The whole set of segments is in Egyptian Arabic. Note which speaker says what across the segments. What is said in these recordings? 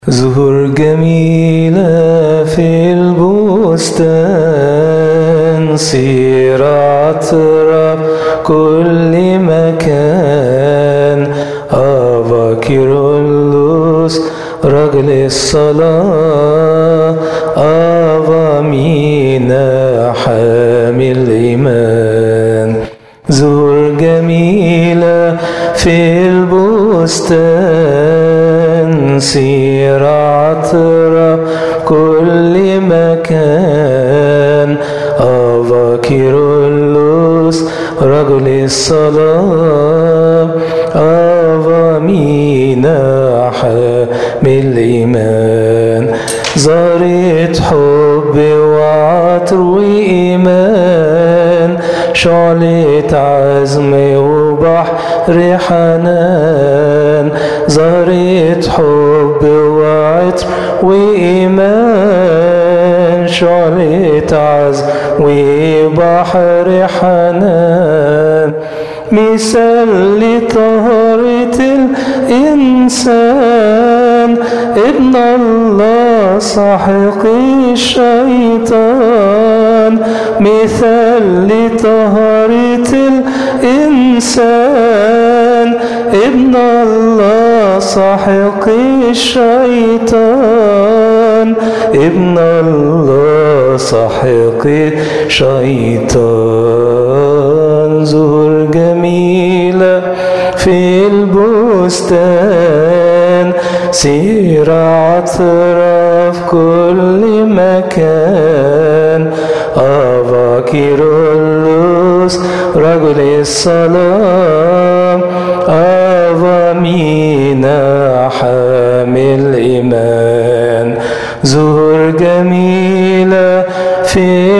Speaker 1: زهور جميلة في البستان سير أطراف كل مكان أبا كيرلس رجل الصلاة أبا مينا حامل الإيمان زهور جميلة في البستان سير عطرة كل مكان أبا كيرلس رجل الصلاة أبا مينا حامل الإيمان زارت حب وعطر وإيمان شعلة عزم وبحر حنان زارت حب وعطر وإيمان شعلة عزم وبحر حنان مثال لطهارة الإنسان ابن الله ساحق الشيطان مثال لطهارة الإنسان ابن الله ساحق الشيطان ابن الله ساحق الشيطان زهور جميلة في البستان سير أطراف كل مكان أبا كيرلس رجل الصلاة أبا مينا حامل إيمان زهور جميلة في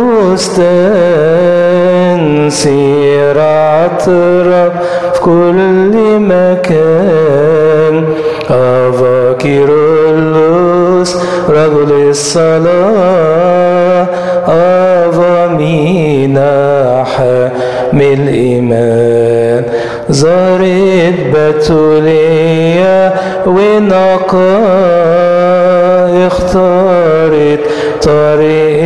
Speaker 1: البستان سير أطراف كل مكان أبا كيرلس رجل الصلاة أبا مينا حامل إيمان زارت بتولية ونقا اختارت طريق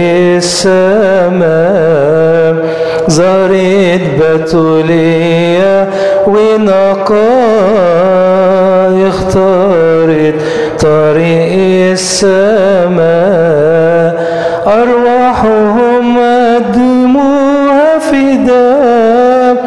Speaker 1: السماء زارت بتولية ونقا اختارت طريق السماء أرواحهم قدموها فداء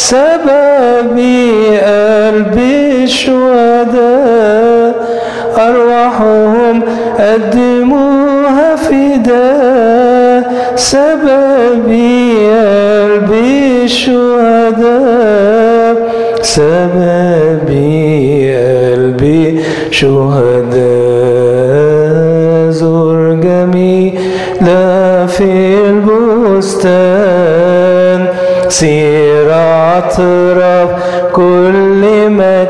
Speaker 1: سببي قلبي الشهداء أرواحهم قدموها فداء سببي قلبي الشهداء سببي قلبي شهداء زور جميلة في البستان سير أطراف كل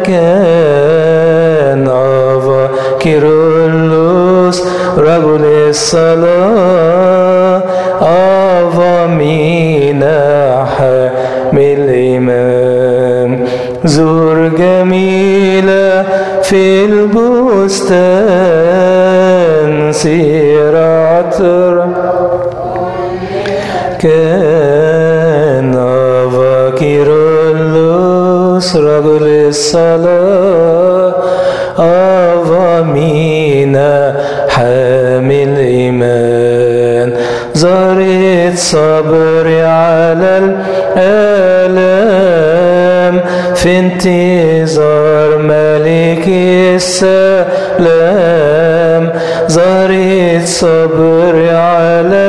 Speaker 1: مكان أبا كيرلس رجل الصلاة أبا مينا حامل إيمان زور جميلة في البستان سير عطر كان أبا كيرلس رجل الصلاة أبا مينا حامل إيمان زارت صبري على الآلام في انتظار ملك السلام زارت صبري على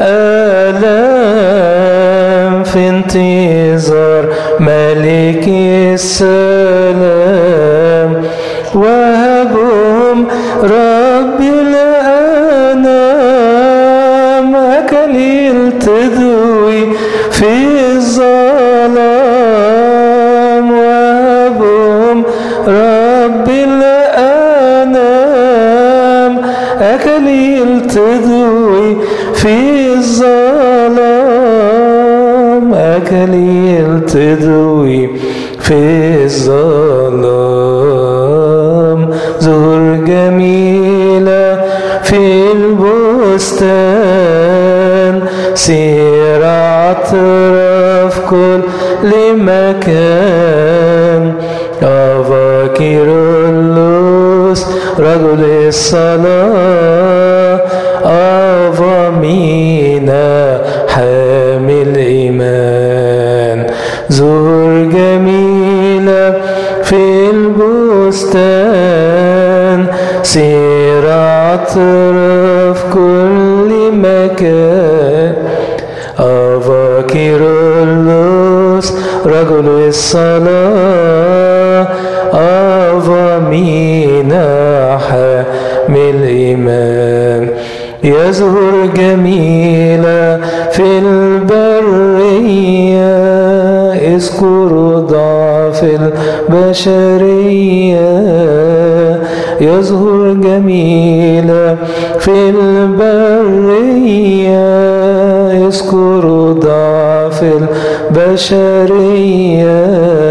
Speaker 1: الآلام في انتظار ملك السلام وهبهم رب الأنام أكليل تدوي في الظلام وهبهم رب الأنام أكليل تدوي في الظلام أكليل تدوي في الظلام زهور جميل في البستان سير اعترف كل مكان أبا كيرلس رجل الصلاة أبا مينا حامل إيمان زور جميلة في البستان سير اعترف كل مكان أبا كيرلس رجل الصلاة أبا مينا حامل إيمان يزهر جميلة في البرية اذكر ضعف البشرية يزهر جميلة في البرية اذكر ضعف البشرية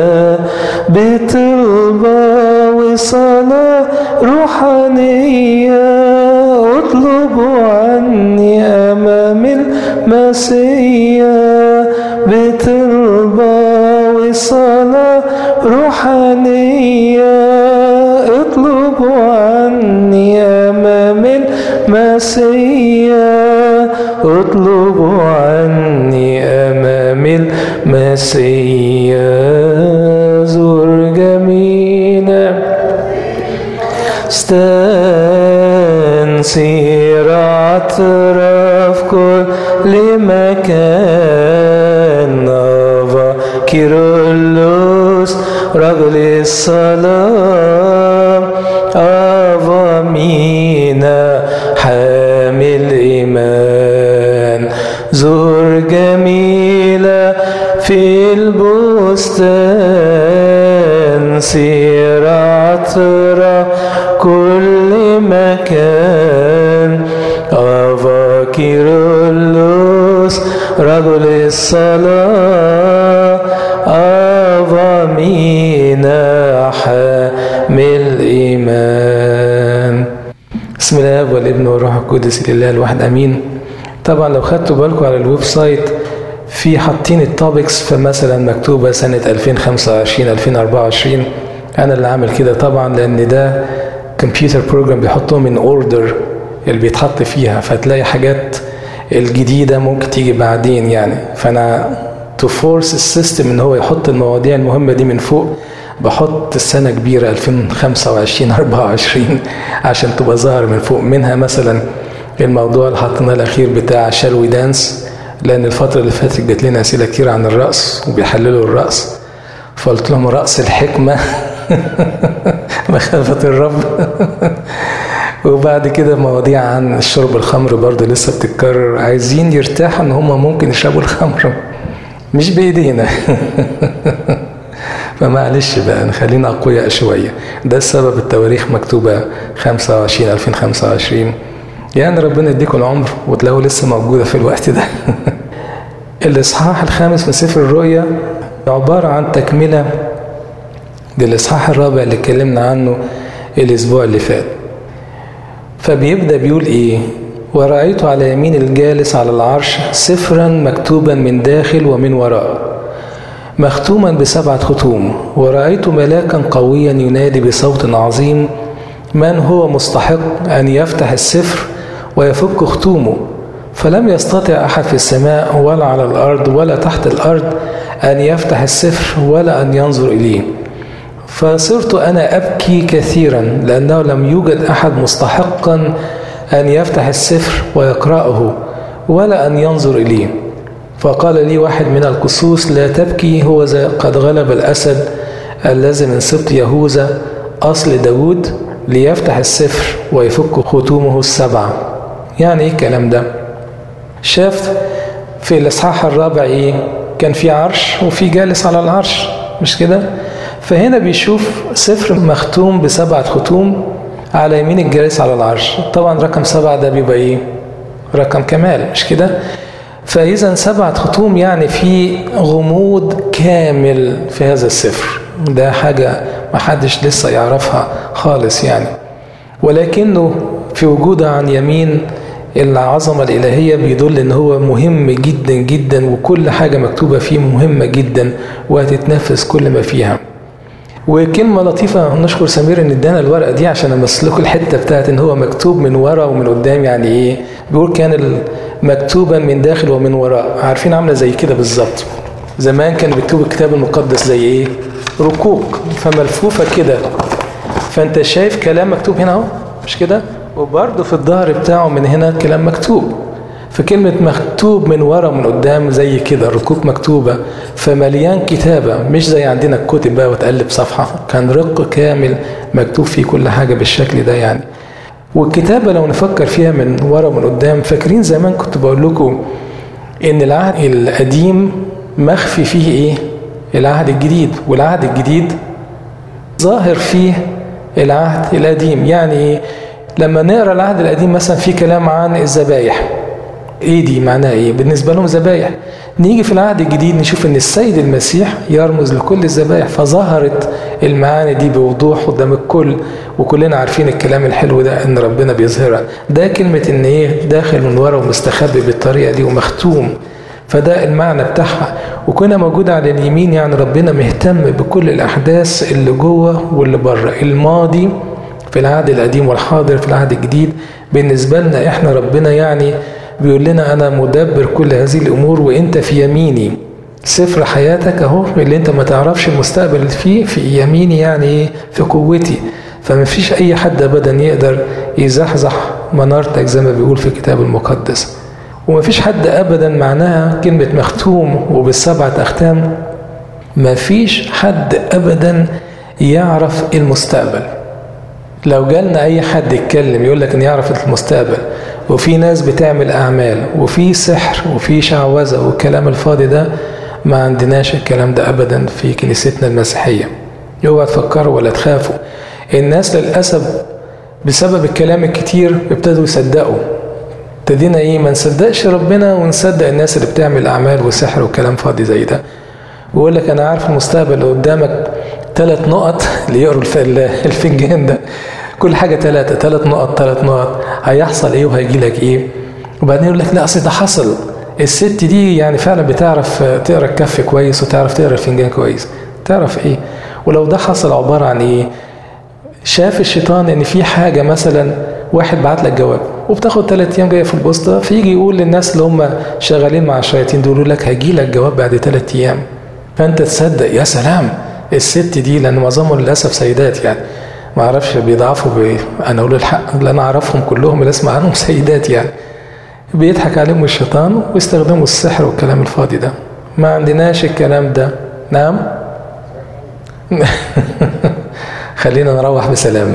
Speaker 1: بطلبة وصلاة روحانية اطلب عني أمام المسيح بطلبة وصلاة روحانية اطلب عني أمام المسيح اطلب عني أمام المسيح زور جميلة استنسير اعترف كل مكان نافا كيرلس رجل الصلاة أفا مينا حامل إيمان زور جميلة في البستان سير عطرة كل مكان أفا كيرلس رجل الصلاة أفا مينا حامل إيمان بسم الله والابن والروح القدس لله الواحد امين طبعا لو خدتوا بالكم على الويب سايت في حاطين التوبكس فمثلا مكتوبه سنه 2025 2024 انا اللي عامل كده طبعا لان ده كمبيوتر بروجرام بيحطهم من اوردر اللي بيتحط فيها فتلاقي حاجات الجديده ممكن تيجي بعدين يعني فانا تو فورس السيستم ان هو يحط المواضيع المهمه دي من فوق بحط السنة كبيرة 2025 24 عشان تبقى ظاهر من فوق منها مثلا الموضوع اللي حطيناه الأخير بتاع شالوي دانس لأن الفترة اللي فاتت جات لنا أسئلة كتير عن الرقص وبيحللوا الرقص فقلت لهم رأس الحكمة مخافة الرب وبعد كده مواضيع عن شرب الخمر برضه لسه بتتكرر عايزين يرتاحوا ان هم ممكن يشربوا الخمر مش بايدينا فمعلش بقى نخلينا أقوياء شوية ده السبب التواريخ مكتوبة 25 2025 يعني ربنا يديكم العمر وتلاقوا لسه موجودة في الوقت ده الإصحاح الخامس من سفر الرؤيا عبارة عن تكملة للإصحاح الرابع اللي اتكلمنا عنه الأسبوع اللي فات فبيبدأ بيقول إيه ورأيت على يمين الجالس على العرش سفرا مكتوبا من داخل ومن وراء مختوما بسبعة ختوم ورأيت ملاكا قويا ينادي بصوت عظيم من هو مستحق أن يفتح السفر ويفك ختومه فلم يستطع أحد في السماء ولا على الأرض ولا تحت الأرض أن يفتح السفر ولا أن ينظر إليه فصرت أنا أبكي كثيرا لأنه لم يوجد أحد مستحقا أن يفتح السفر ويقرأه ولا أن ينظر إليه فقال لي واحد من القصوص لا تبكي هو قد غلب الأسد الذي من سبط يهوذا أصل داود ليفتح السفر ويفك ختومه السبعة يعني ايه الكلام ده شاف في الإصحاح الرابع ايه كان في عرش وفي جالس على العرش مش كده فهنا بيشوف سفر مختوم بسبعة ختوم على يمين الجالس على العرش طبعا رقم سبعة ده بيبقى ايه رقم كمال مش كده فإذا سبعة ختوم يعني في غموض كامل في هذا السفر ده حاجة ما حدش لسه يعرفها خالص يعني ولكنه في وجوده عن يمين العظمة الإلهية بيدل إن هو مهم جدا جدا وكل حاجة مكتوبة فيه مهمة جدا وهتتنفذ كل ما فيها وكلمة لطيفة نشكر سمير إن ادانا الورقة دي عشان أمثل لكم الحتة بتاعت إن هو مكتوب من ورا ومن قدام يعني إيه؟ بيقول كان مكتوبا من داخل ومن وراء عارفين عاملة زي كده بالظبط زمان كان بيكتب الكتاب المقدس زي إيه؟ ركوك فملفوفة كده فأنت شايف كلام مكتوب هنا أهو مش كده؟ وبرضه في الظهر بتاعه من هنا كلام مكتوب فكلمة مكتوب من ورا ومن قدام زي كده الركوك مكتوبة فمليان كتابة مش زي عندنا الكتب بقى وتقلب صفحة كان رق كامل مكتوب فيه كل حاجة بالشكل ده يعني والكتابة لو نفكر فيها من ورا ومن قدام فاكرين زمان كنت بقول لكم إن العهد القديم مخفي فيه إيه؟ العهد الجديد والعهد الجديد ظاهر فيه العهد القديم يعني إيه؟ لما نقرا العهد القديم مثلا في كلام عن الذبايح ايه دي معناها ايه بالنسبه لهم ذبايح نيجي في العهد الجديد نشوف ان السيد المسيح يرمز لكل الذبايح فظهرت المعاني دي بوضوح قدام الكل وكلنا عارفين الكلام الحلو ده ان ربنا بيظهرها ده كلمه ان ايه داخل من ورا ومستخبي بالطريقه دي ومختوم فده المعنى بتاعها وكنا موجود على اليمين يعني ربنا مهتم بكل الاحداث اللي جوه واللي بره الماضي في العهد القديم والحاضر في العهد الجديد بالنسبة لنا احنا ربنا يعني بيقول لنا انا مدبر كل هذه الامور وانت في يميني سفر حياتك اهو اللي انت ما تعرفش المستقبل فيه في يميني يعني ايه في قوتي فما فيش اي حد ابدا يقدر يزحزح منارتك زي ما بيقول في الكتاب المقدس وما فيش حد ابدا معناها كلمة مختوم وبالسبعة اختام ما فيش حد ابدا يعرف المستقبل لو جالنا اي حد يتكلم يقول لك ان يعرف المستقبل وفي ناس بتعمل اعمال وفي سحر وفي شعوذه والكلام الفاضي ده ما عندناش الكلام ده ابدا في كنيستنا المسيحيه اوعى تفكروا ولا تخافوا الناس للاسف بسبب الكلام الكتير ابتدوا يصدقوا ابتدينا ايه ما نصدقش ربنا ونصدق الناس اللي بتعمل اعمال وسحر وكلام فاضي زي ده ويقول لك انا عارف المستقبل اللي قدامك ثلاث نقط اللي يقروا الفنجان ده كل حاجة ثلاثة ثلاث نقط ثلاث نقط هيحصل ايه وهيجي لك ايه وبعدين يقول لك لا اصل ده حصل الست دي يعني فعلا بتعرف تقرا الكف كويس وتعرف تقرا الفنجان كويس تعرف ايه ولو ده حصل عبارة عن ايه شاف الشيطان ان في حاجة مثلا واحد بعت لك جواب وبتاخد ثلاث ايام جايه في البوسطه فيجي يقول للناس اللي هم شغالين مع الشياطين دول يقول لك هيجي لك جواب بعد ثلاث ايام فانت تصدق يا سلام الست دي لان معظمهم للاسف سيدات يعني ما اعرفش بيضعفوا ب... انا اقول الحق اللي انا اعرفهم كلهم اللي اسمع عنهم سيدات يعني بيضحك عليهم الشيطان ويستخدموا السحر والكلام الفاضي ده ما عندناش الكلام ده نعم خلينا نروح بسلام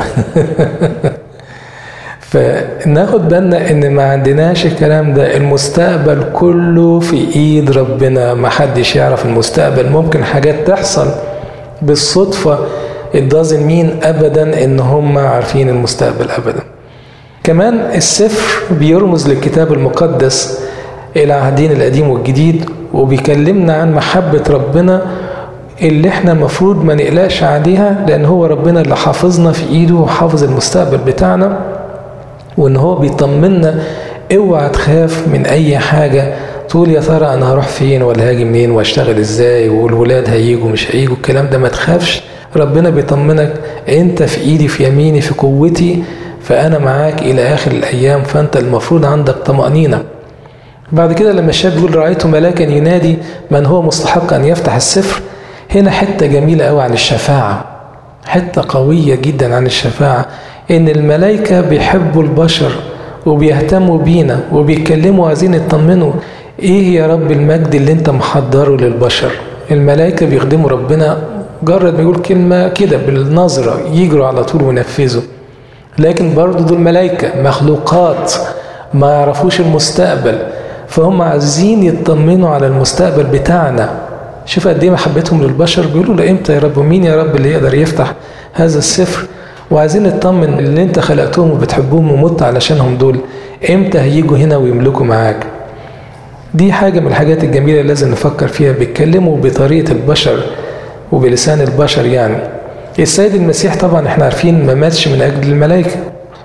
Speaker 1: فناخد بالنا ان ما عندناش الكلام ده المستقبل كله في ايد ربنا ما حدش يعرف المستقبل ممكن حاجات تحصل بالصدفة الدازن مين ابدا ان هم عارفين المستقبل ابدا كمان السفر بيرمز للكتاب المقدس العهدين القديم والجديد وبيكلمنا عن محبة ربنا اللي احنا المفروض ما نقلقش عليها لان هو ربنا اللي حافظنا في ايده وحافظ المستقبل بتاعنا وان هو بيطمنا اوعى تخاف من اي حاجة تقول يا ترى انا هروح فين ولا هاجي منين واشتغل ازاي والولاد هيجوا مش هيجوا الكلام ده ما تخافش ربنا بيطمنك انت في ايدي في يميني في قوتي فانا معاك الى اخر الايام فانت المفروض عندك طمأنينة بعد كده لما الشاب يقول رأيت ملاكا ينادي من هو مستحق ان يفتح السفر هنا حتة جميلة قوي عن الشفاعة حتة قوية جدا عن الشفاعة ان الملائكة بيحبوا البشر وبيهتموا بينا وبيتكلموا عايزين يطمنوا ايه يا رب المجد اللي انت محضره للبشر الملائكة بيخدموا ربنا مجرد ما يقول كلمة كده بالنظرة يجروا على طول وينفذوا لكن برضو دول ملائكة مخلوقات ما يعرفوش المستقبل فهم عايزين يطمنوا على المستقبل بتاعنا شوف قد ايه محبتهم للبشر بيقولوا له امتى يا رب ومين يا رب اللي يقدر يفتح هذا السفر وعايزين نطمن اللي انت خلقتهم وبتحبهم ومت علشانهم دول امتى هيجوا هنا ويملكوا معاك دي حاجة من الحاجات الجميلة اللي لازم نفكر فيها بيتكلموا بطريقة البشر وبلسان البشر يعني السيد المسيح طبعا احنا عارفين ما ماتش من اجل الملائكة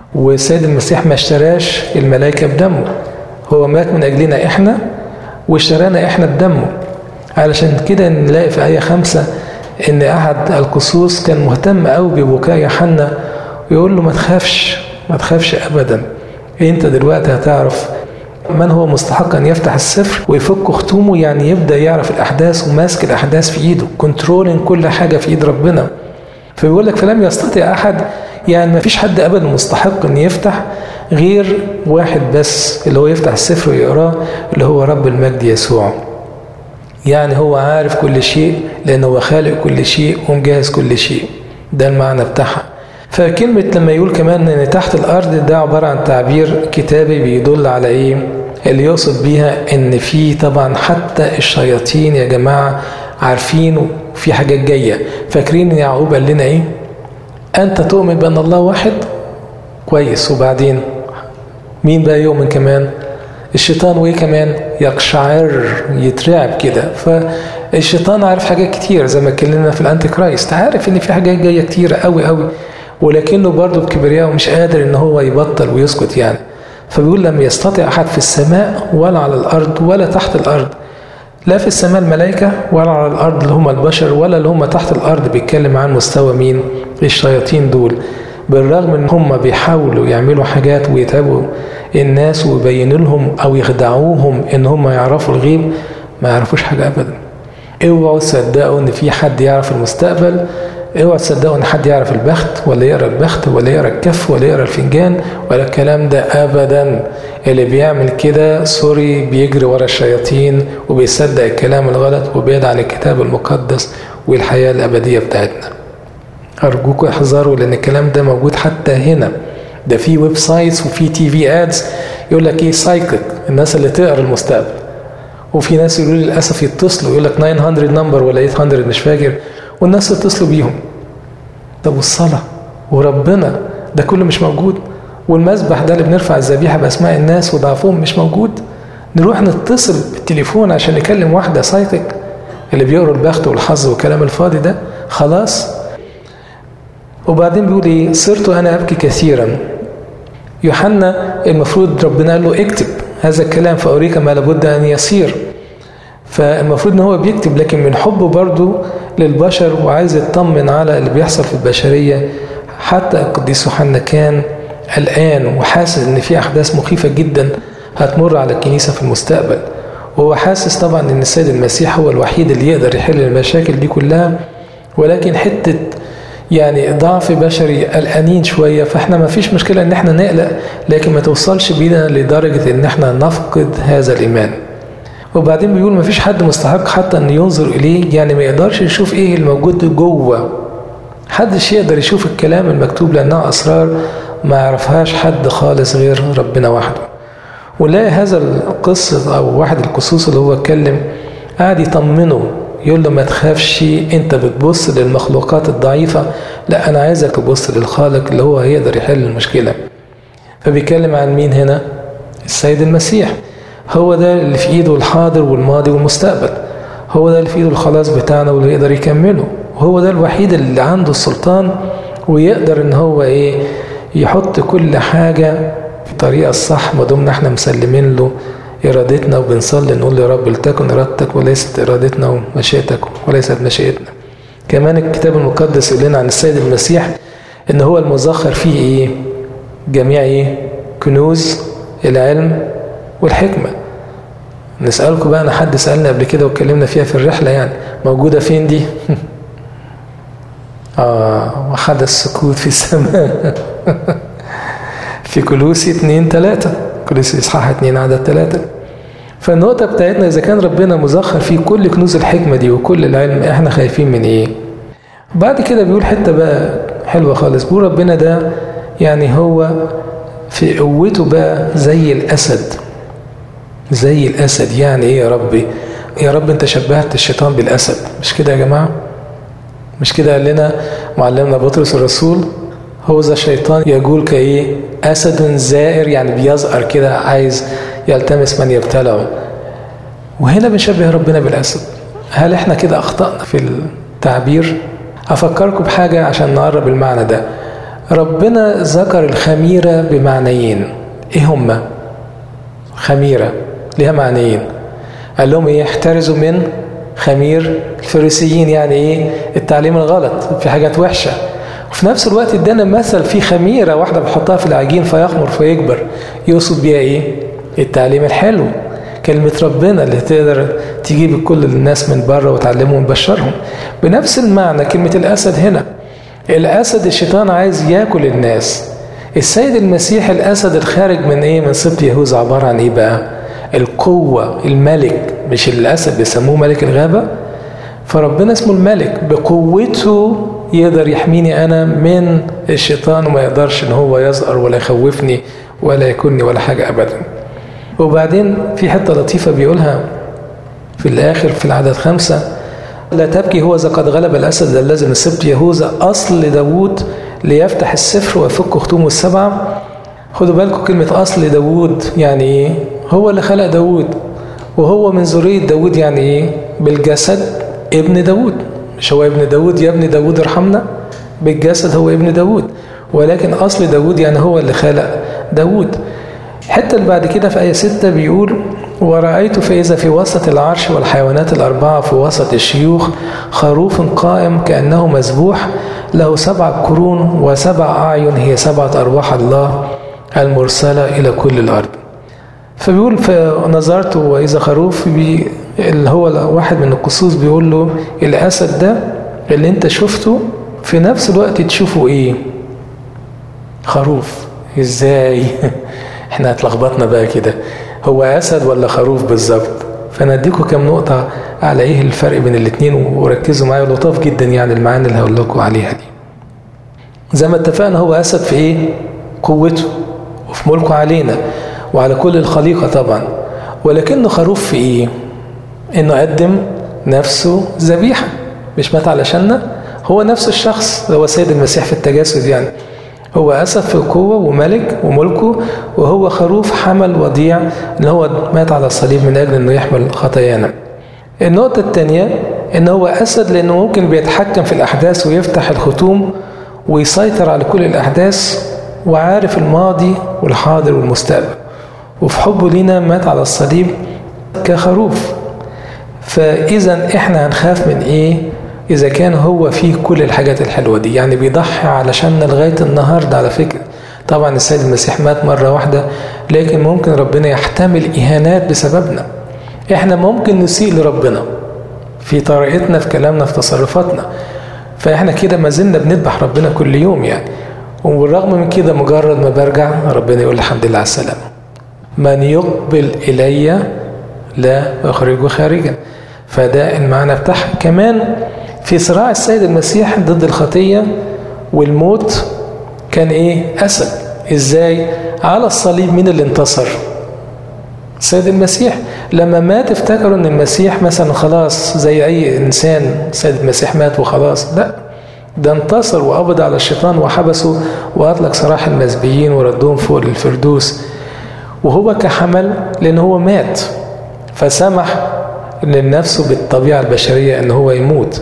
Speaker 1: والسيد المسيح ما اشتراش الملائكة بدمه هو مات من أجلنا إحنا واشترانا إحنا بدمه علشان كده نلاقي في آية خمسة إن أحد القصوص كان مهتم قوي ببكاء يوحنا ويقول له ما تخافش ما تخافش أبدا أنت دلوقتي هتعرف من هو مستحق أن يفتح السفر ويفك ختومه يعني يبدأ يعرف الأحداث وماسك الأحداث في إيده كنترولين كل حاجة في إيد ربنا فبيقول لك فلم يستطع أحد يعني ما فيش حد أبدا مستحق أن يفتح غير واحد بس اللي هو يفتح السفر ويقراه اللي هو رب المجد يسوع يعني هو عارف كل شيء لأنه هو خالق كل شيء ومجهز كل شيء ده المعنى بتاعها فكلمة لما يقول كمان ان تحت الارض ده عبارة عن تعبير كتابي بيدل على ايه اللي يقصد بيها ان في طبعا حتى الشياطين يا جماعة عارفين في حاجات جاية فاكرين ان يعقوب قال لنا ايه انت تؤمن بان الله واحد كويس وبعدين مين بقى يؤمن كمان الشيطان وايه كمان يقشعر يترعب كده فالشيطان عارف حاجات كتير زي ما اتكلمنا في الانتي كرايست عارف ان في حاجات جايه كتير قوي قوي ولكنه برضه بكبرياء مش قادر ان هو يبطل ويسكت يعني فبيقول لم يستطع احد في السماء ولا على الارض ولا تحت الارض لا في السماء الملائكة ولا على الأرض اللي هم البشر ولا اللي هم تحت الأرض بيتكلم عن مستوى مين الشياطين دول بالرغم ان هم بيحاولوا يعملوا حاجات ويتعبوا الناس ويبينوا لهم او يخدعوهم ان هم يعرفوا الغيب ما يعرفوش حاجة ابدا اوعوا تصدقوا ان في حد يعرف المستقبل اوعوا تصدقوا ان حد يعرف البخت ولا يقرا البخت ولا يقرا الكف ولا يقرا الفنجان ولا الكلام ده ابدا اللي بيعمل كده سوري بيجري ورا الشياطين وبيصدق الكلام الغلط وبيد عن الكتاب المقدس والحياه الابديه بتاعتنا ارجوكم احذروا لان الكلام ده موجود حتى هنا ده في ويب سايتس وفي تي في ادز يقول لك ايه سايكل الناس اللي تقرا المستقبل وفي ناس يقولوا لي للاسف يتصلوا يقول لك 900 نمبر ولا 800 مش فاكر والناس يتصلوا بيهم طب والصلاة وربنا ده كله مش موجود والمسبح ده اللي بنرفع الذبيحة بأسماء الناس وضعفهم مش موجود نروح نتصل بالتليفون عشان نكلم واحدة سايتك اللي بيقروا البخت والحظ والكلام الفاضي ده خلاص وبعدين بيقول ايه صرت انا ابكي كثيرا يوحنا المفروض ربنا قال له اكتب هذا الكلام فاوريك ما لابد ان يصير فالمفروض ان هو بيكتب لكن من حبه برضه للبشر وعايز يطمن على اللي بيحصل في البشريه حتى القديس يوحنا كان قلقان وحاسس ان في احداث مخيفه جدا هتمر على الكنيسه في المستقبل وهو حاسس طبعا ان السيد المسيح هو الوحيد اللي يقدر يحل المشاكل دي كلها ولكن حته يعني ضعف بشري قلقانين شويه فاحنا ما فيش مشكله ان احنا نقلق لكن ما توصلش بينا لدرجه ان احنا نفقد هذا الايمان وبعدين بيقول ما فيش حد مستحق حتى ان ينظر اليه يعني ما يقدرش يشوف ايه الموجود جوه حدش يقدر يشوف الكلام المكتوب لانها اسرار ما يعرفهاش حد خالص غير ربنا وحده ونلاقي هذا القصة او واحد القصوص اللي هو اتكلم قاعد يطمنه يقول له ما تخافش انت بتبص للمخلوقات الضعيفة لا انا عايزك تبص للخالق اللي هو هيقدر يحل المشكلة فبيتكلم عن مين هنا السيد المسيح هو ده اللي في ايده الحاضر والماضي والمستقبل هو ده اللي في ايده الخلاص بتاعنا واللي يقدر يكمله وهو ده الوحيد اللي عنده السلطان ويقدر ان هو ايه يحط كل حاجة في الطريقة الصح ما دمنا احنا مسلمين له ارادتنا وبنصلي نقول يا رب لتكن ارادتك وليست ارادتنا ومشيئتك وليست مشيئتنا كمان الكتاب المقدس يقول لنا عن السيد المسيح ان هو المزخر فيه ايه جميع ايه كنوز العلم والحكمة نسألكم بقى أنا حد سألنا قبل كده واتكلمنا فيها في الرحلة يعني موجودة فين دي؟ آه وحدث السكوت في السماء في كلوسي اتنين تلاتة كلوسي إصحاح اتنين عدد تلاتة فالنقطة بتاعتنا إذا كان ربنا مزخر فيه كل كنوز الحكمة دي وكل العلم إحنا خايفين من إيه؟ بعد كده بيقول حتة بقى حلوة خالص بيقول ربنا ده يعني هو في قوته بقى زي الأسد زي الأسد يعني إيه يا ربي يا رب أنت شبهت الشيطان بالأسد مش كده يا جماعة مش كده قال لنا معلمنا بطرس الرسول هو ذا الشيطان يقول كإيه أسد زائر يعني بيزقر كده عايز يلتمس من يبتلعه وهنا بنشبه ربنا بالأسد هل احنا كده أخطأنا في التعبير أفكركم بحاجة عشان نقرب المعنى ده ربنا ذكر الخميرة بمعنيين ايه هما خميرة ليها معنيين قال لهم ايه احترزوا من خمير الفريسيين يعني ايه التعليم الغلط في حاجات وحشة وفي نفس الوقت ادانا مثل في خميرة واحدة بحطها في العجين فيخمر فيكبر يقصد بيها ايه التعليم الحلو كلمة ربنا اللي تقدر تجيب كل الناس من بره وتعلمهم وتبشرهم بنفس المعنى كلمة الأسد هنا الأسد الشيطان عايز ياكل الناس السيد المسيح الأسد الخارج من إيه من سبط يهوذا عبارة عن إيه بقى القوة الملك مش الأسد بيسموه ملك الغابة فربنا اسمه الملك بقوته يقدر يحميني أنا من الشيطان وما يقدرش إن هو يزقر ولا يخوفني ولا يكونني ولا حاجة أبدا وبعدين في حتة لطيفة بيقولها في الآخر في العدد خمسة لا تبكي هو إذا قد غلب الأسد الذي من سبط يهوذا أصل داوود ليفتح السفر ويفك ختومه السبعة خدوا بالكم كلمة أصل داوود يعني إيه هو اللي خلق داوود وهو من ذرية داوود يعني إيه بالجسد ابن داوود مش هو ابن داوود يا ابن داوود ارحمنا بالجسد هو ابن داوود ولكن أصل داوود يعني هو اللي خلق داوود الحتة اللي بعد كده في آية 6 بيقول ورأيت فإذا في وسط العرش والحيوانات الأربعة في وسط الشيوخ خروف قائم كأنه مذبوح له سبع قرون وسبع أعين هي سبعة أرواح الله المرسلة إلى كل الأرض فبيقول فنظرت وإذا خروف بي اللي هو واحد من القصوص بيقول له الأسد ده اللي أنت شفته في نفس الوقت تشوفه إيه خروف إزاي احنا اتلخبطنا بقى كده هو أسد ولا خروف بالظبط فأنا أديكم كام نقطة على إيه الفرق بين الاتنين وركزوا معايا لطاف جدا يعني المعاني اللي هقول لكم عليها دي زي ما اتفقنا هو أسد في إيه قوته وفي ملكه علينا وعلى كل الخليقة طبعا ولكنه خروف في إيه إنه قدم نفسه ذبيحة مش مات علشاننا هو نفس الشخص هو سيد المسيح في التجسد يعني هو أسد في القوة وملك وملكه وهو خروف حمل وضيع اللي هو مات على الصليب من أجل أنه يحمل خطايانا النقطة الثانية أن هو أسد لأنه ممكن بيتحكم في الأحداث ويفتح الختوم ويسيطر على كل الأحداث وعارف الماضي والحاضر والمستقبل وفي حبه لينا مات على الصليب كخروف فإذا إحنا هنخاف من إيه إذا كان هو فيه كل الحاجات الحلوة دي يعني بيضحي علشان لغاية النهاردة على فكرة طبعا السيد المسيح مات مرة واحدة لكن ممكن ربنا يحتمل إهانات بسببنا إحنا ممكن نسيء لربنا في طريقتنا في كلامنا في تصرفاتنا فإحنا كده ما زلنا بنذبح ربنا كل يوم يعني وبالرغم من كده مجرد ما برجع ربنا يقول الحمد لله على السلامة من يقبل إلي لا أخرجه خارجا فده المعنى بتاعها كمان في صراع السيد المسيح ضد الخطية والموت كان ايه أسد ازاي على الصليب مين اللي انتصر السيد المسيح لما مات افتكروا ان المسيح مثلا خلاص زي اي انسان السيد المسيح مات وخلاص لا ده انتصر وقبض على الشيطان وحبسه واطلق سراح المسبيين وردهم فوق للفردوس وهو كحمل لان هو مات فسمح لنفسه بالطبيعة البشرية ان هو يموت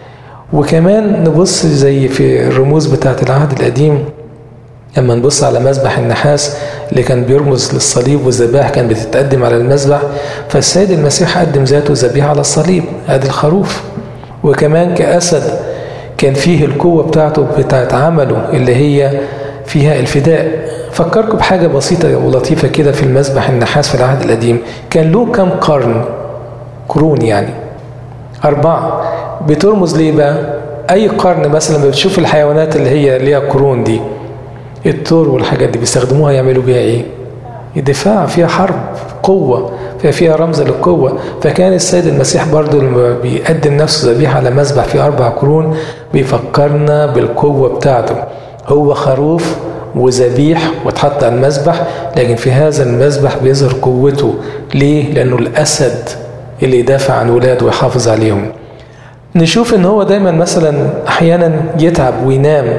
Speaker 1: وكمان نبص زي في الرموز بتاعت العهد القديم لما نبص على مذبح النحاس اللي كان بيرمز للصليب والذبائح كانت بتتقدم على المذبح فالسيد المسيح قدم ذاته ذبيحة على الصليب ادي الخروف وكمان كأسد كان فيه القوة بتاعته بتاعت عمله اللي هي فيها الفداء فكركم بحاجة بسيطة ولطيفة كده في المذبح النحاس في العهد القديم كان له كم قرن قرون يعني أربعة بترمز ليه بقى أي قرن مثلا لما بتشوف الحيوانات اللي هي ليها قرون دي الثور والحاجات دي بيستخدموها يعملوا بيها ايه الدفاع فيها حرب قوة فيها فيها رمز للقوة فكان السيد المسيح برضو لما بيقدم نفسه ذبيحة على مذبح في أربع قرون بيفكرنا بالقوة بتاعته هو خروف وذبيح واتحط على المذبح لكن في هذا المذبح بيظهر قوته ليه؟ لأنه الأسد اللي يدافع عن ولاده ويحافظ عليهم نشوف ان هو دايما مثلا احيانا يتعب وينام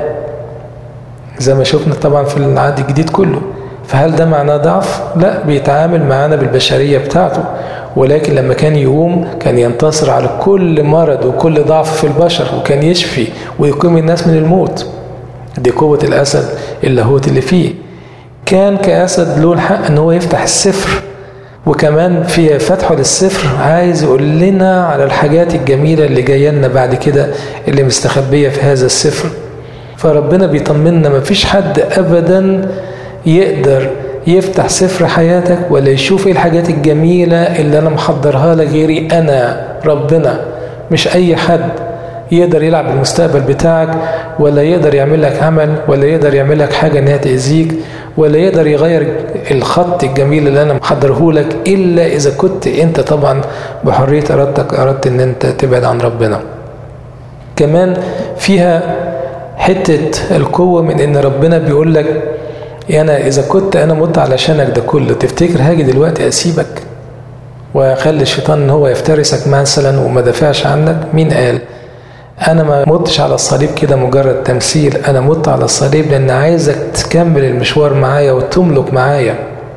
Speaker 1: زي ما شفنا طبعا في العهد الجديد كله فهل ده معناه ضعف؟ لا بيتعامل معانا بالبشرية بتاعته ولكن لما كان يقوم كان ينتصر على كل مرض وكل ضعف في البشر وكان يشفي ويقيم الناس من الموت دي قوة الأسد اللاهوت اللي فيه كان كأسد له الحق ان هو يفتح السفر وكمان في فتحه للسفر عايز يقول لنا على الحاجات الجميلة اللي جاية لنا بعد كده اللي مستخبية في هذا السفر فربنا بيطمنا مفيش حد أبدا يقدر يفتح سفر حياتك ولا يشوف ايه الحاجات الجميلة اللي أنا محضرها لك غيري أنا ربنا مش أي حد يقدر يلعب المستقبل بتاعك ولا يقدر يعمل لك عمل ولا يقدر يعمل لك حاجة انها تأذيك ولا يقدر يغير الخط الجميل اللي انا محضره لك الا اذا كنت انت طبعا بحرية ارادتك اردت ان انت تبعد عن ربنا كمان فيها حتة القوة من ان ربنا بيقول لك انا اذا كنت انا مت علشانك ده كله تفتكر هاجي دلوقتي اسيبك واخلي الشيطان ان هو يفترسك مثلا وما دافعش عنك مين قال انا ما متش على الصليب كده مجرد تمثيل انا مت على الصليب لان عايزك تكمل المشوار معايا وتملك معايا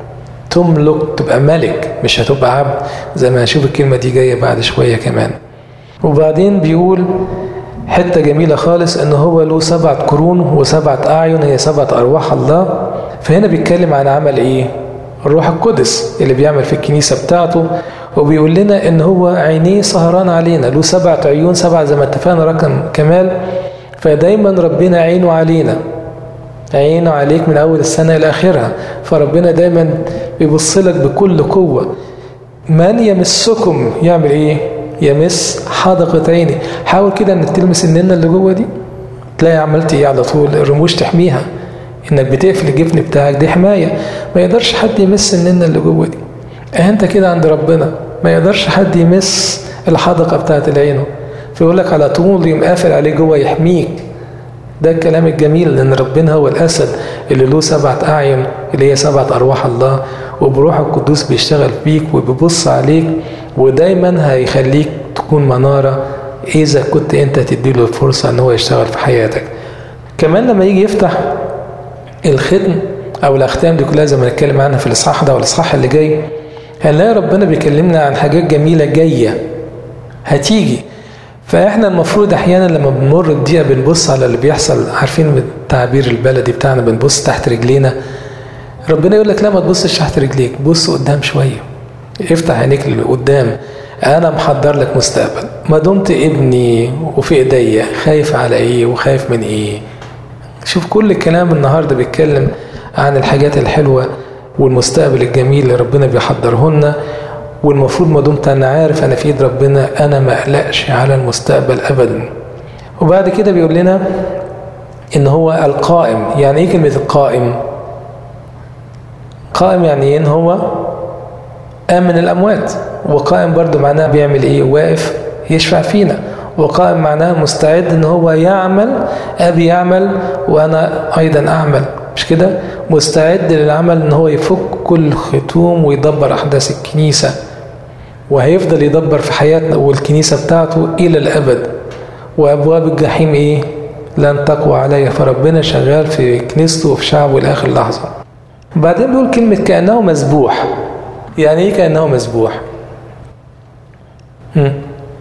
Speaker 1: تملك تبقى ملك مش هتبقى عبد زي ما هنشوف الكلمه دي جايه بعد شويه كمان وبعدين بيقول حته جميله خالص ان هو له سبعه قرون وسبعه اعين هي سبعه ارواح الله فهنا بيتكلم عن عمل ايه الروح القدس اللي بيعمل في الكنيسه بتاعته وبيقول لنا ان هو عينيه سهران علينا له سبعة عيون سبعة زي ما اتفقنا رقم كمال فدايما ربنا عينه علينا عينه عليك من اول السنة الى اخرها فربنا دايما بيبص لك بكل قوة من يمسكم يعمل ايه يمس حدقة عيني حاول كده انك تلمس الننة اللي جوه دي تلاقي عملت ايه على طول الرموش تحميها انك بتقفل الجفن بتاعك دي حماية ما يقدرش حد يمس الننة اللي جوه دي انت كده عند ربنا ما يقدرش حد يمس الحدقه بتاعت العينه فيقول لك على طول يقوم قافل عليه جوه يحميك ده الكلام الجميل لان ربنا هو الاسد اللي له سبعه اعين اللي هي سبعه ارواح الله وبروح القدوس بيشتغل فيك وبيبص عليك ودايما هيخليك تكون مناره اذا كنت انت تديله الفرصه ان هو يشتغل في حياتك كمان لما يجي يفتح الختم او الاختام دي كلها زي ما نتكلم عنها في الاصحاح ده والاصحاح اللي جاي هنلاقي ربنا بيكلمنا عن حاجات جميلة جاية هتيجي فاحنا المفروض احيانا لما بنمر بدقيقة بنبص على اللي بيحصل عارفين التعبير البلدي بتاعنا بنبص تحت رجلينا ربنا يقول لك لا ما تبصش تحت رجليك بص قدام شوية افتح عينيك لقدام انا محضر لك مستقبل ما دمت ابني وفي ايديا خايف على ايه وخايف من ايه شوف كل الكلام النهارده بيتكلم عن الحاجات الحلوه والمستقبل الجميل اللي ربنا بيحضره لنا والمفروض ما دمت انا عارف انا في ايد ربنا انا ما اقلقش على المستقبل ابدا وبعد كده بيقول لنا ان هو القائم يعني ايه كلمه القائم قائم يعني ايه ان هو قام من الاموات وقائم برضو معناه بيعمل ايه واقف يشفع فينا وقائم معناه مستعد ان هو يعمل ابي يعمل وانا ايضا اعمل مش كده مستعد للعمل ان هو يفك كل ختوم ويدبر احداث الكنيسه وهيفضل يدبر في حياتنا والكنيسه بتاعته الى الابد وابواب الجحيم ايه لن تقوى عليا فربنا شغال في كنيسته وفي شعبه لاخر لحظه بعدين بيقول كلمه كانه مذبوح يعني ايه كانه مذبوح هم؟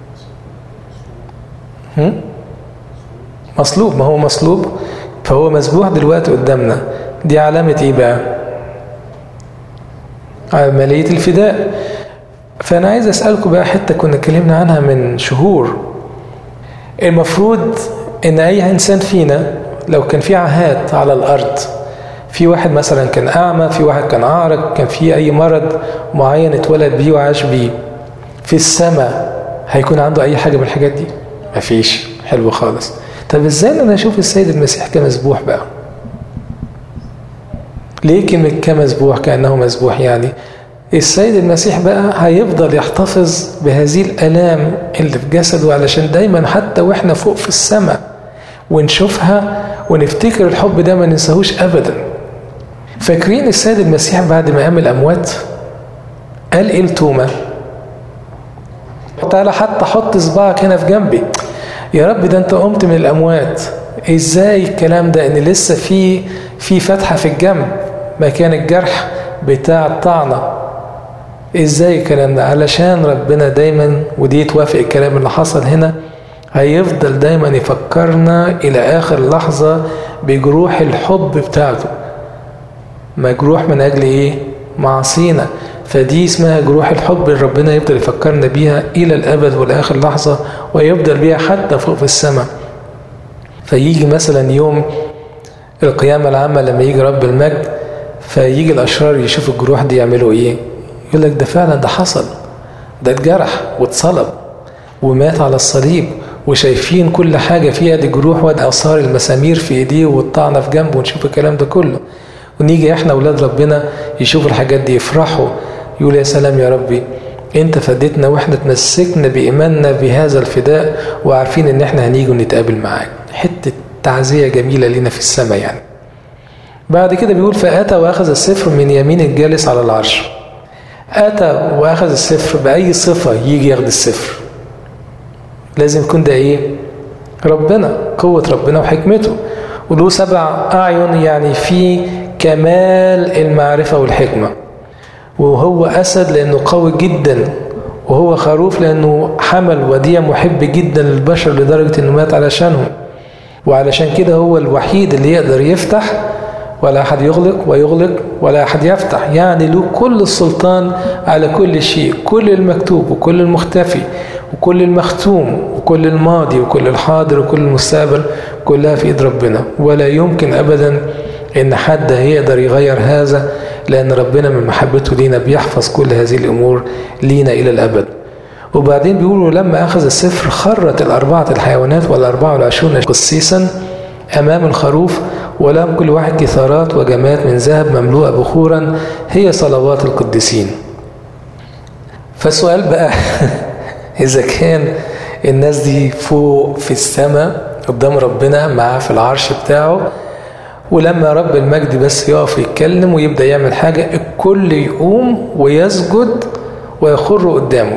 Speaker 1: هم؟ مصلوب ما هو مصلوب فهو مذبوح دلوقتي قدامنا دي علامة ايه بقى عملية الفداء فأنا عايز أسألكم بقى حتة كنا اتكلمنا عنها من شهور المفروض إن أي إنسان فينا لو كان في عهات على الأرض في واحد مثلا كان أعمى في واحد كان أعرج كان في أي مرض معين اتولد بيه وعاش بيه في السماء هيكون عنده أي حاجة من الحاجات دي مفيش حلو خالص طب ازاي انا اشوف السيد المسيح كمذبوح بقى ليه كلمة كمذبوح كأنه مذبوح يعني السيد المسيح بقى هيفضل يحتفظ بهذه الآلام اللي في جسده علشان دايما حتى واحنا فوق في السماء ونشوفها ونفتكر الحب ده ما ننساهوش أبدا فاكرين السيد المسيح بعد ما قام الأموات قال إيه لتوما تعالى حتى حط صباعك هنا في جنبي يا رب ده انت قمت من الاموات ازاي الكلام ده ان لسه في في فتحه في الجنب مكان الجرح بتاع الطعنه ازاي الكلام ده علشان ربنا دايما ودي توافق الكلام اللي حصل هنا هيفضل دايما يفكرنا الى اخر لحظه بجروح الحب بتاعته مجروح من أجل إيه؟ معصينا فدي اسمها جروح الحب اللي ربنا يفضل يفكرنا بيها إلى الأبد والآخر لحظة ويفضل بيها حتى فوق في السماء فيجي مثلا يوم القيامة العامة لما يجي رب المجد فيجي الأشرار يشوفوا الجروح دي يعملوا إيه يقول لك ده فعلا ده حصل ده اتجرح واتصلب ومات على الصليب وشايفين كل حاجة فيها دي جروح وادي آثار المسامير في إيديه والطعنة في جنبه ونشوف الكلام ده كله ونيجي احنا أولاد ربنا يشوفوا الحاجات دي يفرحوا يقول يا سلام يا ربي انت فديتنا واحنا تمسكنا بإيماننا بهذا الفداء وعارفين ان احنا هنيجي ونتقابل معاك حتة تعزية جميلة لنا في السماء يعني بعد كده بيقول فأتى وأخذ السفر من يمين الجالس على العرش أتى وأخذ السفر بأي صفة يجي ياخد السفر لازم يكون ده إيه ربنا قوة ربنا وحكمته وله سبع أعين يعني في كمال المعرفة والحكمة وهو أسد لأنه قوي جدا وهو خروف لأنه حمل وديع محب جدا للبشر لدرجة أنه مات علشانهم وعلشان كده هو الوحيد اللي يقدر يفتح ولا أحد يغلق ويغلق ولا أحد يفتح يعني له كل السلطان على كل شيء كل المكتوب وكل المختفي وكل المختوم وكل الماضي وكل الحاضر وكل المستقبل كلها في إيد ربنا ولا يمكن أبدا إن حد يقدر يغير هذا لأن ربنا من محبته لينا بيحفظ كل هذه الأمور لينا إلى الأبد وبعدين بيقولوا لما أخذ السفر خرت الأربعة الحيوانات والأربعة والعشرون قسيسا أمام الخروف ولهم كل واحد كثارات وجمات من ذهب مملوءة بخورا هي صلوات القديسين فالسؤال بقى إذا كان الناس دي فوق في السماء قدام ربنا معاه في العرش بتاعه ولما رب المجد بس يقف يتكلم ويبدأ يعمل حاجة الكل يقوم ويسجد ويخر قدامه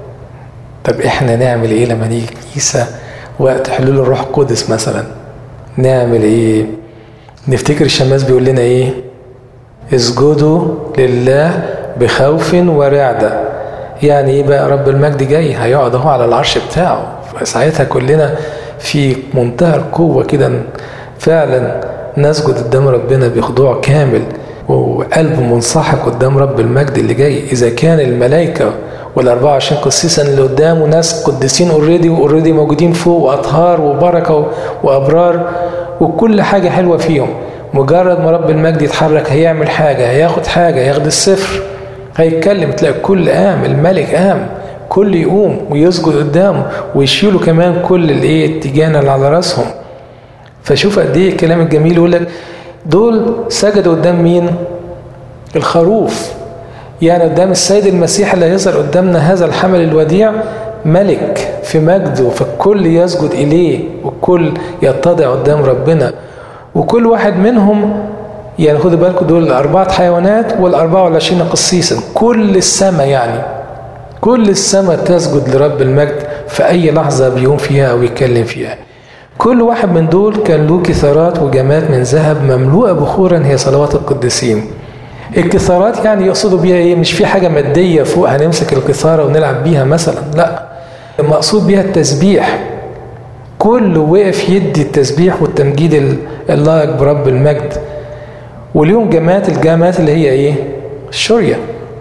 Speaker 1: طب احنا نعمل ايه لما نيجي كنيسة وقت حلول الروح القدس مثلا نعمل ايه نفتكر الشماس بيقول لنا ايه اسجدوا لله بخوف ورعدة يعني ايه بقى رب المجد جاي هيقعد اهو على العرش بتاعه فساعتها كلنا في منتهى القوة كده فعلا نسجد قدام ربنا بخضوع كامل وقلب منصحك قدام رب المجد اللي جاي إذا كان الملائكة وال24 قسيسا اللي قدامه ناس قديسين اوريدي واوريدي موجودين فوق واطهار وبركه وابرار وكل حاجه حلوه فيهم مجرد ما رب المجد يتحرك هيعمل حاجه هياخد حاجه ياخد السفر هيتكلم تلاقي الكل قام الملك قام كل يقوم ويسجد قدامه ويشيلوا كمان كل الايه التيجان اللي على راسهم فشوف قد ايه الكلام الجميل يقول لك دول سجدوا قدام مين الخروف يعني قدام السيد المسيح اللي هيظهر قدامنا هذا الحمل الوديع ملك في مجده فالكل يسجد إليه والكل يتضع قدام ربنا وكل واحد منهم يعني خدوا بالكم دول الأربعة حيوانات والأربعة والعشرين قسيسا كل السماء يعني كل السماء تسجد لرب المجد في أي لحظة بيقوم فيها أو يتكلم فيها كل واحد من دول كان له كثارات وجمات من ذهب مملوءة بخورا هي صلوات القديسين الكثارات يعني يقصدوا بيها ايه مش في حاجة مادية فوق هنمسك الكثارة ونلعب بيها مثلا لا المقصود بيها التسبيح كل وقف يدي التسبيح والتمجيد اللائق برب المجد واليوم جمات الجامات اللي هي ايه الشرية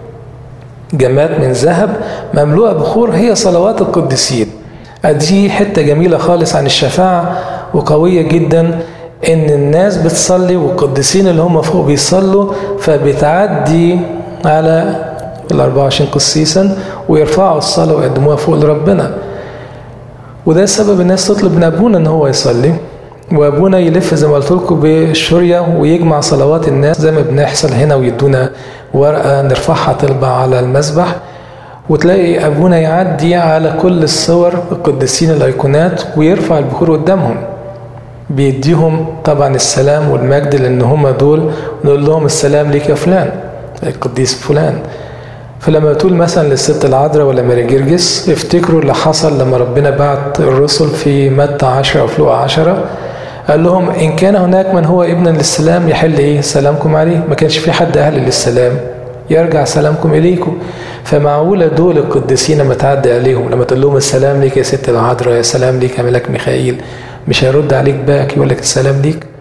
Speaker 1: جمات من ذهب مملوءة بخور هي صلوات القديسين دي حتة جميلة خالص عن الشفاعة وقوية جدا ان الناس بتصلي والقديسين اللي هم فوق بيصلوا فبتعدي على ال 24 قسيسا ويرفعوا الصلاة ويقدموها فوق لربنا وده سبب الناس تطلب من ابونا ان هو يصلي وابونا يلف زي ما قلت لكم بالشريه ويجمع صلوات الناس زي ما بنحصل هنا ويدونا ورقه نرفعها تطلع على المسبح وتلاقي ابونا يعدي على كل الصور القديسين الايقونات ويرفع البخور قدامهم بيديهم طبعا السلام والمجد لان هم دول نقول لهم السلام ليك يا فلان القديس فلان فلما تقول مثلا للست العذراء ولا ماري جرجس افتكروا اللي حصل لما ربنا بعت الرسل في متى 10 او في لوقا 10 قال لهم ان كان هناك من هو ابنا للسلام يحل ايه سلامكم عليه ما كانش في حد اهل للسلام يرجع سلامكم اليكم فمعقوله دول القديسين لما تعدي عليهم لما تقول لهم السلام ليك يا ست العذراء يا سلام ليك يا ملاك ميخائيل مش هيرد عليك باك يقول لك السلام ليك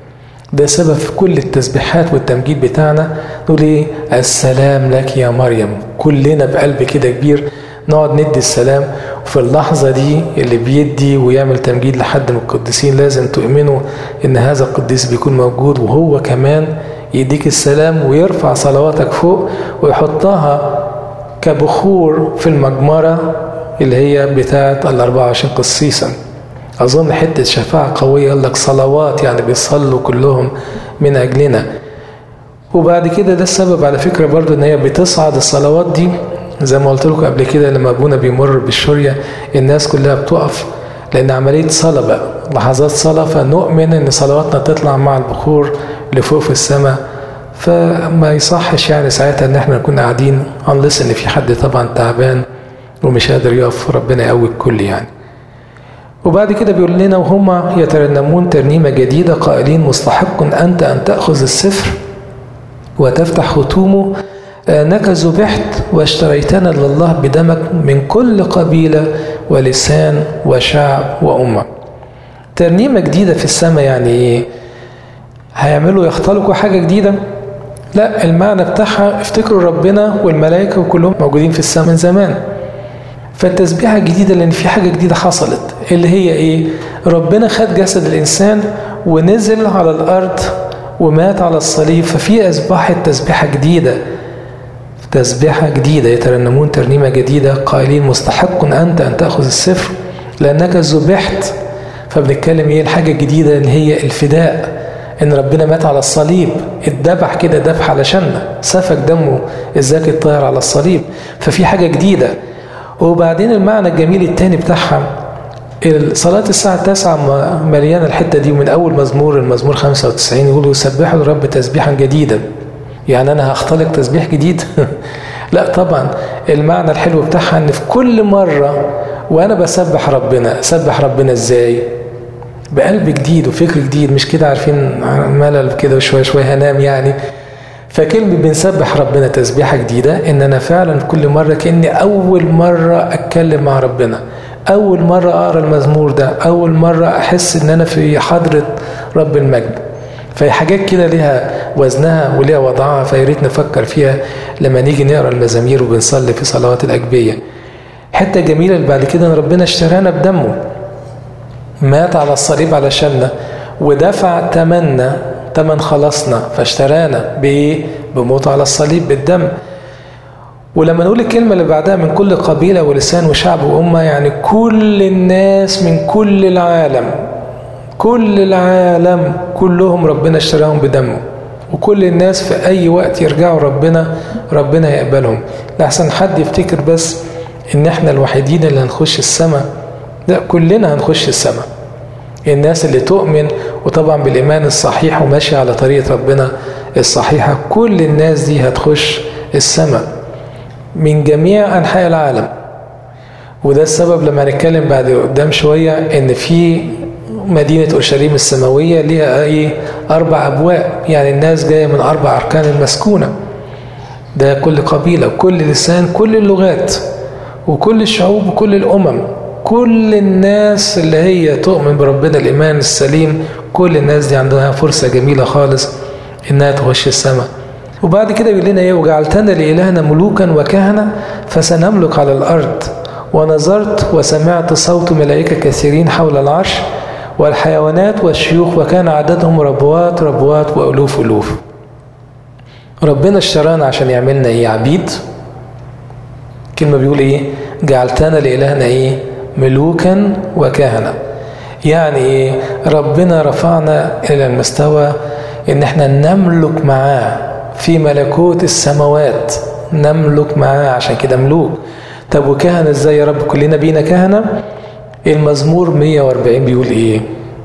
Speaker 1: ده سبب في كل التسبيحات والتمجيد بتاعنا نقول ايه السلام لك يا مريم كلنا بقلب كده كبير نقعد ندي السلام وفي اللحظة دي اللي بيدي ويعمل تمجيد لحد من القديسين لازم تؤمنوا ان هذا القديس بيكون موجود وهو كمان يديك السلام ويرفع صلواتك فوق ويحطها كبخور في المجمرة اللي هي بتاعة ال 24 قسيسا أظن حتة شفاعة قوية قال لك صلوات يعني بيصلوا كلهم من أجلنا وبعد كده ده السبب على فكرة برضو إن هي بتصعد الصلوات دي زي ما قلت لكم قبل كده لما أبونا بيمر بالشرية الناس كلها بتقف لأن عملية صلاة بقى لحظات صلاة فنؤمن إن صلواتنا تطلع مع البخور لفوق في السماء فما يصحش يعني ساعتها إن احنا نكون قاعدين unless إن في حد طبعا تعبان ومش قادر يقف ربنا يقوي الكل يعني وبعد كده بيقول لنا وهما يترنمون ترنيمة جديدة قائلين مستحق أنت أن تأخذ السفر وتفتح ختومه أنك ذبحت واشتريتنا لله بدمك من كل قبيلة ولسان وشعب وأمة ترنيمة جديدة في السماء يعني إيه؟ هيعملوا يختلقوا حاجة جديدة؟ لا المعنى بتاعها افتكروا ربنا والملائكة وكلهم موجودين في السماء من زمان فالتسبيحة الجديدة لأن في حاجة جديدة حصلت اللي هي إيه؟ ربنا خد جسد الإنسان ونزل على الأرض ومات على الصليب ففي أصبحت تسبيحة جديدة تسبيحة جديدة يترنمون ترنيمة جديدة قائلين مستحق أنت أن تأخذ السفر لأنك ذبحت فبنتكلم إيه الحاجة الجديدة اللي هي الفداء إن ربنا مات على الصليب اتذبح كده ذبح علشاننا سفك دمه الزكي الطاهر على الصليب ففي حاجة جديدة وبعدين المعنى الجميل التاني بتاعها صلاة الساعة التاسعة مليانة الحتة دي من أول مزمور المزمور 95 يقولوا سبحوا الرب تسبيحا جديدا يعني أنا هختلق تسبيح جديد لا طبعا المعنى الحلو بتاعها ان في كل مرة وانا بسبح ربنا سبح ربنا ازاي بقلب جديد وفكر جديد مش كده عارفين ملل كده وشوية شوية هنام يعني فكلمة بنسبح ربنا تسبيحة جديدة ان انا فعلا كل مرة كأني اول مرة اتكلم مع ربنا اول مرة اقرا المزمور ده اول مرة احس ان انا في حضرة رب المجد فهي حاجات كده ليها وزنها وليها وضعها فيا ريت نفكر فيها لما نيجي نقرا المزامير وبنصلي في صلوات الاجبيه. حته جميله اللي بعد كده ان ربنا اشترانا بدمه. مات على الصليب علشاننا ودفع ثمننا ثمن خلاصنا فاشترانا بايه؟ بموت على الصليب بالدم. ولما نقول الكلمة اللي بعدها من كل قبيلة ولسان وشعب وأمة يعني كل الناس من كل العالم كل العالم كلهم ربنا اشتراهم بدمه وكل الناس في أي وقت يرجعوا ربنا ربنا يقبلهم لأحسن حد يفتكر بس إن إحنا الوحيدين اللي هنخش السماء لا كلنا هنخش السماء الناس اللي تؤمن وطبعا بالإيمان الصحيح وماشي على طريقة ربنا الصحيحة كل الناس دي هتخش السماء من جميع أنحاء العالم وده السبب لما هنتكلم بعد قدام شوية إن في مدينة أورشليم السماوية ليها إيه؟ أربع أبواب يعني الناس جاية من أربع أركان المسكونة ده كل قبيلة وكل لسان كل اللغات وكل الشعوب وكل الأمم كل الناس اللي هي تؤمن بربنا الإيمان السليم كل الناس دي عندها فرصة جميلة خالص إنها تخش السماء وبعد كده يقول لنا إيه وجعلتنا لإلهنا ملوكا وكهنة فسنملك على الأرض ونظرت وسمعت صوت ملائكة كثيرين حول العرش والحيوانات والشيوخ وكان عددهم ربوات ربوات وألوف ألوف ربنا اشترانا عشان يعملنا ايه عبيد كلمة بيقول ايه جعلتنا لإلهنا ايه ملوكا وكهنة يعني ايه ربنا رفعنا إلى المستوى ان احنا نملك معاه في ملكوت السماوات نملك معاه عشان كده ملوك طب وكهنة ازاي يا رب كلنا بينا كهنة المزمور 140 بيقول ايه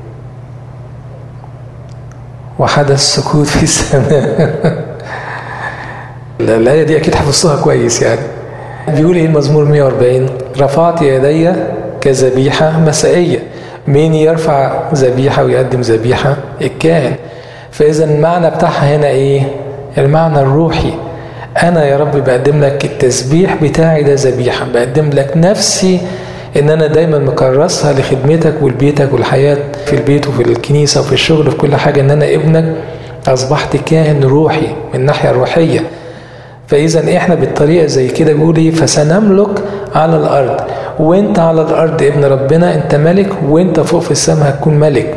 Speaker 1: وحدث سكوت في السماء الآية دي أكيد حفظتها كويس يعني بيقول ايه المزمور 140 رفعت يدي كذبيحة مسائية مين يرفع ذبيحة ويقدم ذبيحة الكاهن فإذا المعنى بتاعها هنا ايه المعنى الروحي أنا يا رب بقدم لك التسبيح بتاعي ده ذبيحة بقدم لك نفسي ان انا دايما مكرسها لخدمتك ولبيتك والحياة في البيت وفي الكنيسة وفي الشغل وفي كل حاجة ان انا ابنك اصبحت كاهن روحي من الناحية الروحية فاذا احنا بالطريقة زي كده بيقول ايه فسنملك على الارض وانت على الارض ابن ربنا انت ملك وانت فوق في السماء هتكون ملك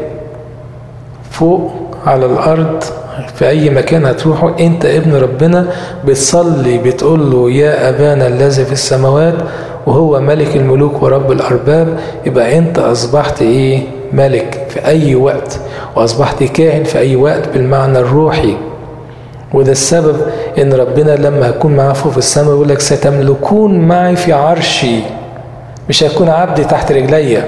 Speaker 1: فوق على الارض في اي مكان هتروحه انت ابن ربنا بتصلي بتقول له يا ابانا الذي في السماوات وهو ملك الملوك ورب الارباب يبقى انت اصبحت ايه ملك في اي وقت واصبحت كاهن في اي وقت بالمعنى الروحي وده السبب ان ربنا لما هكون معاه فوق في السماء يقول لك ستملكون معي في عرشي مش هكون عبدي تحت رجليا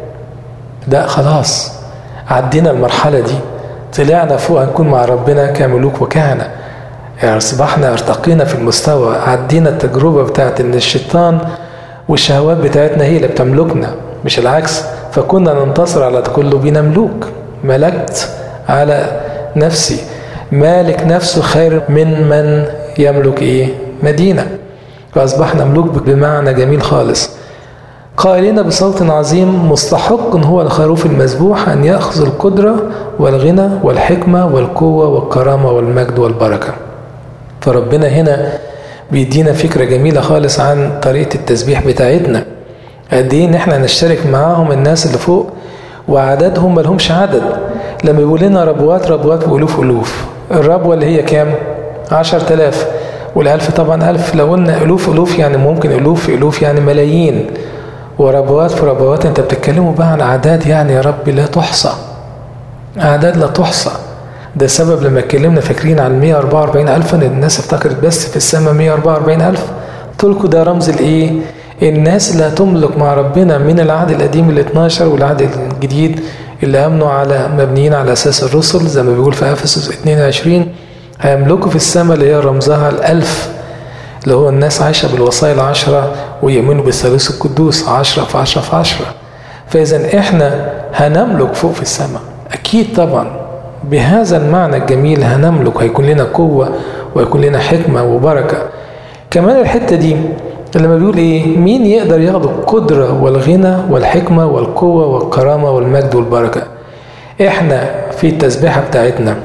Speaker 1: لا خلاص عدينا المرحله دي طلعنا فوق هنكون مع ربنا كملوك وكهنة يعني أصبحنا ارتقينا في المستوى عدينا التجربة بتاعت إن الشيطان والشهوات بتاعتنا هي اللي بتملكنا مش العكس فكنا ننتصر على ده كله بينا ملوك ملكت على نفسي مالك نفسه خير من من يملك ايه مدينة فأصبحنا ملوك بمعنى جميل خالص قائلين بصوت عظيم مستحق هو الخروف المذبوح أن يأخذ القدرة والغنى والحكمة والقوة والكرامة والمجد والبركة فربنا هنا بيدينا فكرة جميلة خالص عن طريقة التسبيح بتاعتنا قد ايه ان احنا نشترك معاهم الناس اللي فوق وعددهم ملهمش عدد لما بيقول لنا ربوات ربوات والوف الوف الربوة اللي هي كام عشر تلاف والألف طبعا ألف لو قلنا ألوف ألوف يعني ممكن ألوف ألوف يعني ملايين وربوات في ربوات انت بتتكلموا بقى عن اعداد يعني يا رب لا تحصى اعداد لا تحصى ده سبب لما اتكلمنا فاكرين عن 144 الف ان الناس افتكرت بس في السماء 144 الف قلت لكم ده رمز الايه الناس اللي هتملك مع ربنا من العهد القديم ال 12 والعهد الجديد اللي امنوا على مبنيين على اساس الرسل زي ما بيقول في افسس 22 هيملكوا في السماء اللي هي رمزها الالف اللي هو الناس عايشة بالوصايا العشرة ويؤمنوا بالثالوث القدوس عشرة في عشرة في عشرة فإذا إحنا هنملك فوق في السماء أكيد طبعا بهذا المعنى الجميل هنملك هيكون لنا قوة ويكون لنا حكمة وبركة كمان الحتة دي لما بيقول إيه مين يقدر ياخد القدرة والغنى والحكمة والقوة والكرامة والمجد والبركة إحنا في التسبيحة بتاعتنا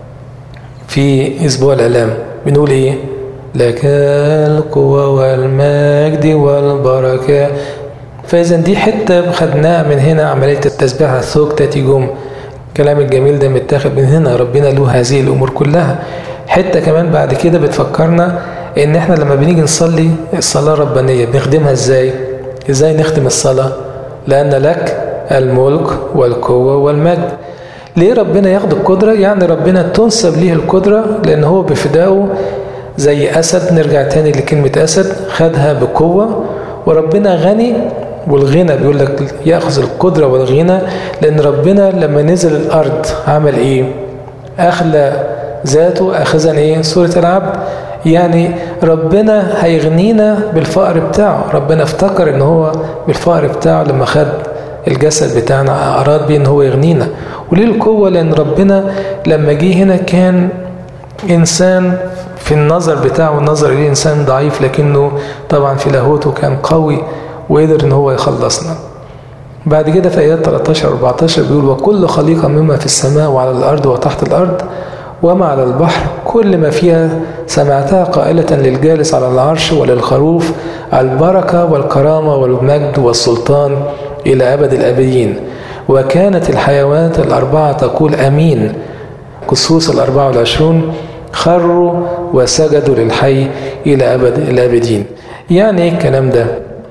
Speaker 1: في أسبوع الآلام بنقول إيه لك القوة والمجد والبركة فإذا دي حتة خدناها من هنا عملية التسبيح الثوق تاتي جم الكلام الجميل ده متاخد من هنا ربنا له هذه الأمور كلها حتة كمان بعد كده بتفكرنا إن إحنا لما بنيجي نصلي الصلاة الربانية بنخدمها إزاي؟ إزاي نختم الصلاة؟ لأن لك الملك والقوة والمجد ليه ربنا ياخد القدرة؟ يعني ربنا تنسب ليه القدرة لأن هو بفدائه زي أسد نرجع تاني لكلمة أسد خدها بقوة وربنا غني والغنى بيقول لك يأخذ القدرة والغنى لأن ربنا لما نزل الأرض عمل إيه أخلى ذاته أخذا إيه صورة العبد يعني ربنا هيغنينا بالفقر بتاعه ربنا افتكر ان هو بالفقر بتاعه لما خد الجسد بتاعنا أراد بيه ان هو يغنينا وليه القوة لأن ربنا لما جه هنا كان إنسان في النظر بتاعه النظر إليه إنسان ضعيف لكنه طبعا في لاهوته كان قوي وقدر إن هو يخلصنا بعد كده في آيات 13 14 بيقول وكل خليقة مما في السماء وعلى الأرض وتحت الأرض وما على البحر كل ما فيها سمعتها قائلة للجالس على العرش وللخروف البركة والكرامة والمجد والسلطان إلى أبد الأبدين وكانت الحيوانات الأربعة تقول أمين قصوص الأربعة والعشرون خروا وسجدوا للحي إلى أبد الآبدين يعني إيه الكلام ده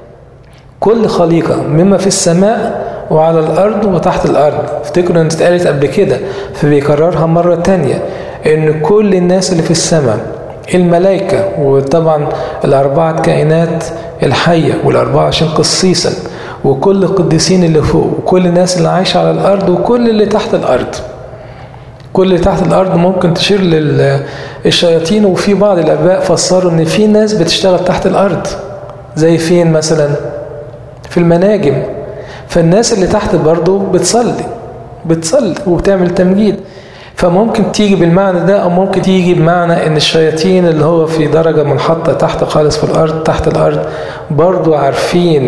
Speaker 1: كل خليقة مما في السماء وعلى الأرض وتحت الأرض افتكروا أن اتقالت قبل كده فبيكررها مرة تانية إن كل الناس اللي في السماء الملائكة وطبعا الأربعة كائنات الحية والأربعة عشان قصيصا وكل القديسين اللي فوق وكل الناس اللي عايشة على الأرض وكل اللي تحت الأرض كل اللي تحت الأرض ممكن تشير للشياطين وفي بعض الآباء فسروا إن في ناس بتشتغل تحت الأرض زي فين مثلا في المناجم فالناس اللي تحت برضه بتصلي بتصلي وبتعمل تمجيد فممكن تيجي بالمعنى ده أو ممكن تيجي بمعنى إن الشياطين اللي هو في درجة منحطة تحت خالص في الأرض تحت الأرض برضه عارفين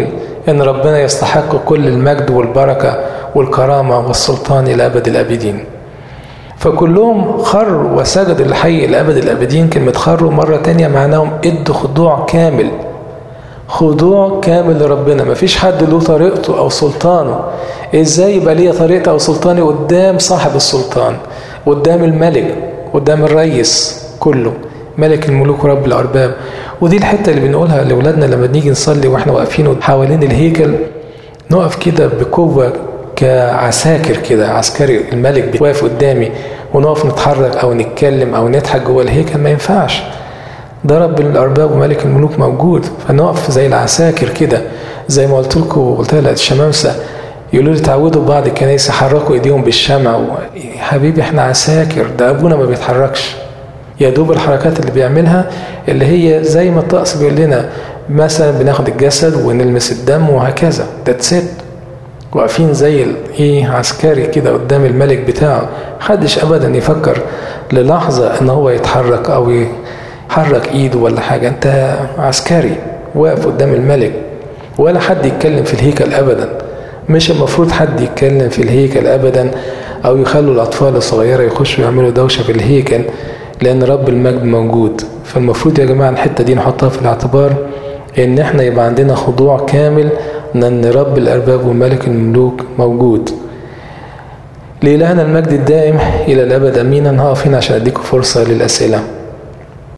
Speaker 1: ان ربنا يستحق كل المجد والبركة والكرامة والسلطان الى ابد الابدين فكلهم خروا وسجدوا للحي لأبد الأبدين كلمة خروا مرة تانية معناهم ادوا خضوع كامل خضوع كامل لربنا مفيش حد له طريقته أو سلطانه إزاي يبقى ليا طريقتي أو سلطاني قدام صاحب السلطان قدام الملك قدام الرئيس كله ملك الملوك ورب الأرباب ودي الحتة اللي بنقولها لأولادنا لما نيجي نصلي وإحنا واقفين حوالين الهيكل نقف كده بقوة كعساكر كده عسكري الملك واقف قدامي ونقف نتحرك او نتكلم او نضحك جوه الهيكل ما ينفعش ده رب الارباب وملك الملوك موجود فنقف زي العساكر كده زي ما قلت لكم قلت لها الشمامسه يقولوا لي تعودوا بعض الكنايس يحركوا ايديهم بالشمع و... حبيبي احنا عساكر ده ابونا ما بيتحركش يا دوب الحركات اللي بيعملها اللي هي زي ما الطقس بيقول لنا مثلا بناخد الجسد ونلمس الدم وهكذا ده ست واقفين زي ايه عسكري كده قدام الملك بتاعه محدش ابدا يفكر للحظه ان هو يتحرك او يحرك ايده ولا حاجه انت عسكري واقف قدام الملك ولا حد يتكلم في الهيكل ابدا مش المفروض حد يتكلم في الهيكل ابدا او يخلوا الاطفال الصغيره يخشوا يعملوا دوشه في الهيكل لان رب المجد موجود فالمفروض يا جماعه الحته دي نحطها في الاعتبار ان احنا يبقى عندنا خضوع كامل ان رب الارباب وملك الملوك موجود لإلهنا المجد الدائم إلى الأبد أمين هقف هنا عشان أديكم فرصة للأسئلة